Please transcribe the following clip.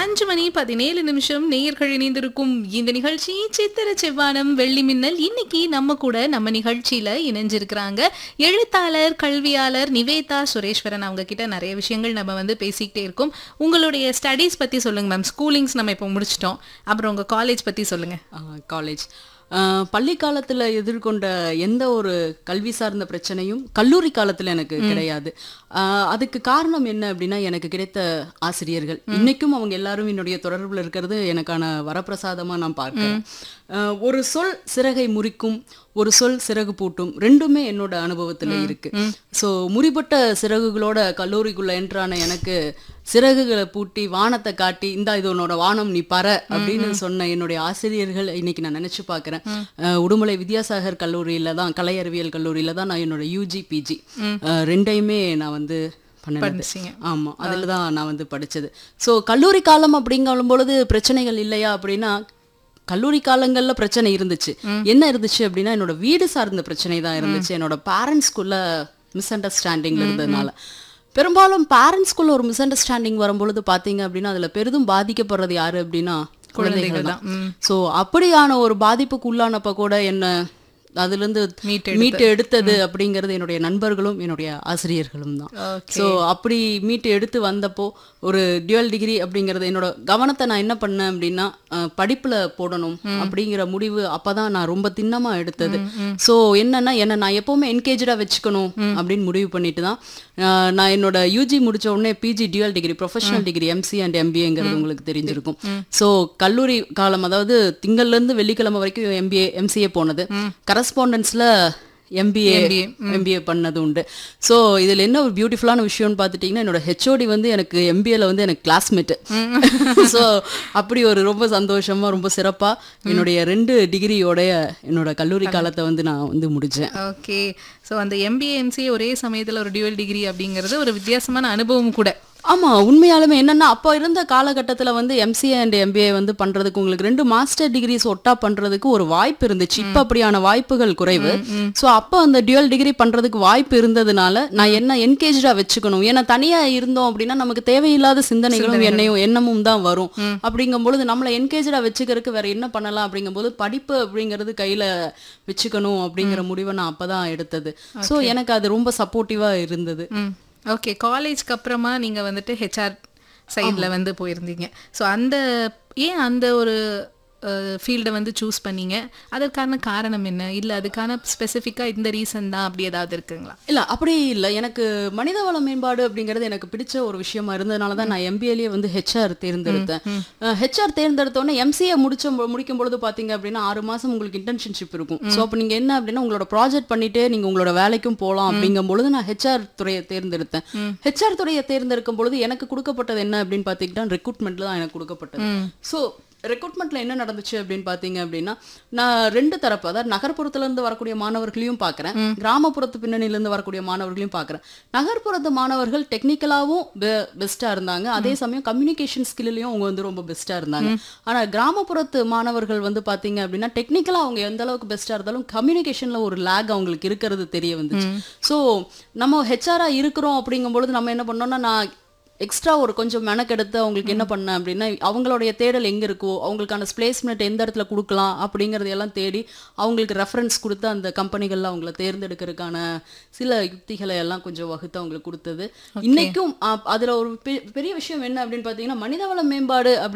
அஞ்சு மணி பதினேழு நிமிஷம் நேயர்கள் இணைந்திருக்கும் இந்த நிகழ்ச்சி சித்திர செவ்வானம் வெள்ளி மின்னல் இன்னைக்கு நம்ம கூட நம்ம நிகழ்ச்சியில இணைஞ்சிருக்கிறாங்க எழுத்தாளர் கல்வியாளர் நிவேதா சுரேஸ்வரன் அவங்க கிட்ட நிறைய விஷயங்கள் நம்ம வந்து பேசிக்கிட்டே இருக்கோம் உங்களுடைய ஸ்டடீஸ் பத்தி சொல்லுங்க மேம் ஸ்கூலிங்ஸ் நம்ம இப்போ முடிச்சிட்டோம் அப்புறம் உங்க காலேஜ் பத்தி சொல்லுங்க காலேஜ் பள்ளி காலத்துல எதிர்கொண்ட எந்த ஒரு கல்வி சார்ந்த பிரச்சனையும் கல்லூரி காலத்துல எனக்கு கிடையாது ஆஹ் அதுக்கு காரணம் என்ன அப்படின்னா எனக்கு கிடைத்த ஆசிரியர்கள் இன்னைக்கும் அவங்க எல்லாரும் என்னுடைய தொடர்புல இருக்கிறது எனக்கான வரப்பிரசாதமா நான் பார்க்கிறேன் ஆஹ் ஒரு சொல் சிறகை முறிக்கும் ஒரு சொல் சிறகு பூட்டும் ரெண்டுமே என்னோட அனுபவத்துல இருக்கு சோ முறிப்பட்ட சிறகுகளோட கல்லூரிக்குள்ள என்ட்ரான எனக்கு சிறகுகளை பூட்டி வானத்தை காட்டி இந்தா இது உன்னோட வானம் நீ பற அப்படின்னு சொன்ன என்னுடைய ஆசிரியர்கள் இன்னைக்கு நான் நினைச்சு பார்க்கிறேன் அஹ் உடுமலை வித்யாசாகர் கல்லூரியில தான் கலை அறிவியல் கல்லூரியில தான் நான் என்னோட யூஜி பிஜி ரெண்டையுமே நான் வந்து பண்ணினது படிச்சீங்க ஆமா அதுல தான் நான் வந்து படிச்சது சோ கல்லூரி காலம் அப்படிங்கும் பொழுது பிரச்சனைகள் இல்லையா அப்படின்னா கல்லூரி காலங்கள்ல பிரச்சனை இருந்துச்சு என்ன இருந்துச்சு அப்படின்னா என்னோட வீடு சார்ந்த பிரச்சனை தான் இருந்துச்சு என்னோட பேரண்ட்ஸ்குள்ள மிஸ் அண்டர்ஸ்டாண்டிங்ல இருந்ததுனால பெரும்பாலும் பேரண்ட்ஸ்குள்ள ஒரு மிஸ் அண்டர்ஸ்டாண்டிங் வரும்பொழுது பாத்தீங்க அப்படின்னா அதுல பெரிதும் பாதிக்கப்படுறது யாரு அப்படின்னா குழந்தைகள் தான் சோ அப்படியான ஒரு பாதிப்புக்கு உள்ளானப்ப கூட என்ன அதுல இருந்து மீட்டு மீட்டு எடுத்தது அப்படிங்கிறது என்னுடைய நண்பர்களும் என்னுடைய ஆசிரியர்களும் தான் ஸோ அப்படி மீட்டு எடுத்து வந்தப்போ ஒரு டியூவல் டிகிரி அப்படிங்கறது என்னோட கவனத்தை நான் என்ன பண்ணேன் அப்படின்னா அஹ், படிப்புல போடணும் அப்படிங்கிற முடிவு அப்பதான் நான் ரொம்ப திண்ணமா எடுத்தது ஸோ என்னன்னா என்ன நான் எப்பவுமே என்கேஜா வச்சுக்கணும் அப்படின்னு முடிவு பண்ணிட்டு தான் அஹ், நான் என்னோட யூஜி முடிச்ச உடனே PG dual degree professional degree MC and எம்பிஏங்கிறது உங்களுக்கு தெரிஞ்சிருக்கும் ஸோ கல்லூரி காலம் அதாவது திங்கள்ல இருந்து வெள்ளிக்கிழமை வரைக்கும் எம்பிஏ எம்சிஏ போனது கரஸ்பாண்டன்ஸ்ல எம்பிஏ எம்பிஏ பண்ணது உண்டு ஸோ இதில் என்ன ஒரு பியூட்டிஃபுல்லான விஷயம்னு பார்த்துட்டிங்கன்னா என்னோட ஹெச்ஓடி வந்து எனக்கு எம்பிஏல வந்து எனக்கு கிளாஸ்மேட்டு ஸோ அப்படி ஒரு ரொம்ப சந்தோஷமா ரொம்ப சிறப்பா என்னுடைய ரெண்டு டிகிரியோடைய என்னோட கல்லூரி காலத்தை வந்து நான் வந்து முடிச்சேன் ஓகே ஸோ அந்த எம்பிஏ எம்சிஏ ஒரே சமயத்துல ஒரு டியூவல் டிகிரி அப்படிங்கிறது ஒரு வித்தியாசமான அனுபவம் கூட ஆமா உண்மையாலுமே என்னன்னா அப்போ இருந்த காலகட்டத்துல வந்து எம்சிஏ அண்ட் எம்பிஏ வந்து பண்றதுக்கு உங்களுக்கு ரெண்டு மாஸ்டர் டிகிரிஸ் ஒட்டா பண்றதுக்கு ஒரு வாய்ப்பு இருந்துச்சு இப்ப அப்படியான வாய்ப்புகள் குறைவு சோ அப்போ அந்த டியூவல் டிகிரி பண்றதுக்கு வாய்ப்பு இருந்ததுனால நான் என்ன என்கேஜா வச்சுக்கணும் ஏன்னா தனியா இருந்தோம் அப்படின்னா நமக்கு தேவையில்லாத சிந்தனைகளும் எண்ணெயும் எண்ணமும் தான் வரும் அப்படிங்கும் பொழுது நம்மளை என்கேஜா வச்சுக்கிறதுக்கு வேற என்ன பண்ணலாம் அப்படிங்கும்போது படிப்பு அப்படிங்கிறது கையில வச்சுக்கணும் அப்படிங்கிற முடிவை நான் அப்பதான் எடுத்தது சோ எனக்கு அது ரொம்ப சப்போர்ட்டிவா இருந்தது ம் ஓகே காலேஜ்க்கு அப்புறமா நீங்க வந்துட்டு ஹெச்ஆர் சைடில் வந்து போயிருந்தீங்க ஸோ அந்த ஏன் அந்த ஒரு ஃபீல்டை வந்து சூஸ் பண்ணீங்க அதற்கான காரணம் என்ன இல்லை அதுக்கான ஸ்பெசிஃபிக்காக இந்த ரீசன் தான் அப்படி ஏதாவது இருக்குங்களா இல்ல அப்படி இல்ல எனக்கு மனிதவள மேம்பாடு அப்படிங்கிறது எனக்கு பிடிச்ச ஒரு விஷயமா இருந்ததுனால தான் நான் எம்பிஏலயே வந்து ஹெச்ஆர் தேர்ந்தெடுத்தேன் ஹெச்ஆர் தேர்ந்தெடுத்த உடனே எம்சிஏ முடிச்ச முடிக்கும் பொழுது பாத்தீங்க அப்படின்னா ஆறு மாசம் உங்களுக்கு இன்டர்ன்ஷிப் இருக்கும் சோ அப்ப நீங்க என்ன அப்படின்னா உங்களோட ப்ராஜெக்ட் பண்ணிட்டே நீங்க உங்களோட வேலைக்கும் போகலாம் அப்படிங்கும் பொழுது நான் ஹெச்ஆர் துறையை தேர்ந்தெடுத்தேன் ஹெச்ஆர் துறையை தேர்ந்தெடுக்கும் பொழுது எனக்கு கொடுக்கப்பட்டது என்ன அப்படின்னு பாத்தீங்கன்னா ரெக்ரூட்மெண்ட்ல தான் எனக்கு கொடுக்கப்பட்டது சோ ரெக்ரூட்மெண்ட்ல என்ன நடந்துச்சு அப்படின்னு பாத்தீங்க அப்படின்னா நான் ரெண்டு தரப்பு அதாவது நகர்ப்புறத்துல இருந்து வரக்கூடிய மாணவர்களையும் பார்க்கறேன் கிராமப்புறத்து பின்னணியில இருந்து வரக்கூடிய மாணவர்களையும் பார்க்கறேன் நகர்ப்புறத்து மாணவர்கள் டெக்னிக்கலாவும் பெஸ்டா இருந்தாங்க அதே சமயம் கம்யூனிகேஷன் ஸ்கில்லையும் அவங்க வந்து ரொம்ப பெஸ்டா இருந்தாங்க ஆனா கிராமப்புறத்து மாணவர்கள் வந்து பாத்தீங்க அப்படின்னா டெக்னிக்கலா அவங்க எந்த அளவுக்கு பெஸ்டா இருந்தாலும் கம்யூனிகேஷன்ல ஒரு லேக் அவங்களுக்கு இருக்கிறது தெரிய வந்துச்சு சோ நம்ம ஹெச்ஆரா இருக்கிறோம் அப்படிங்கும் பொழுது நம்ம என்ன பண்ணோம்னா நான் எக்ஸ்ட்ரா ஒரு கொஞ்சம் மெனக்கெடுத்து அவங்களுக்கு என்ன பண்ணேன் அப்படின்னா அவங்களுடைய தேடல் எங்க இருக்கோ அவங்களுக்கான பிளேஸ்மெண்ட் எந்த இடத்துல கொடுக்கலாம் அப்படிங்கறது எல்லாம் தேடி அவங்களுக்கு ரெஃபரன்ஸ் கொடுத்து அந்த கம்பெனிகள்ல அவங்கள தேர்ந்தெடுக்கிறதுக்கான சில யுக்திகளை எல்லாம் கொஞ்சம் வகுத்து அவங்களுக்கு கொடுத்தது இன்னைக்கும் அ, அதுல ஒரு பெ- பெரிய விஷயம் என்ன அப்படின்னு பாத்தீங்கன்னா மனிதவள மேம்பாடு அப்படி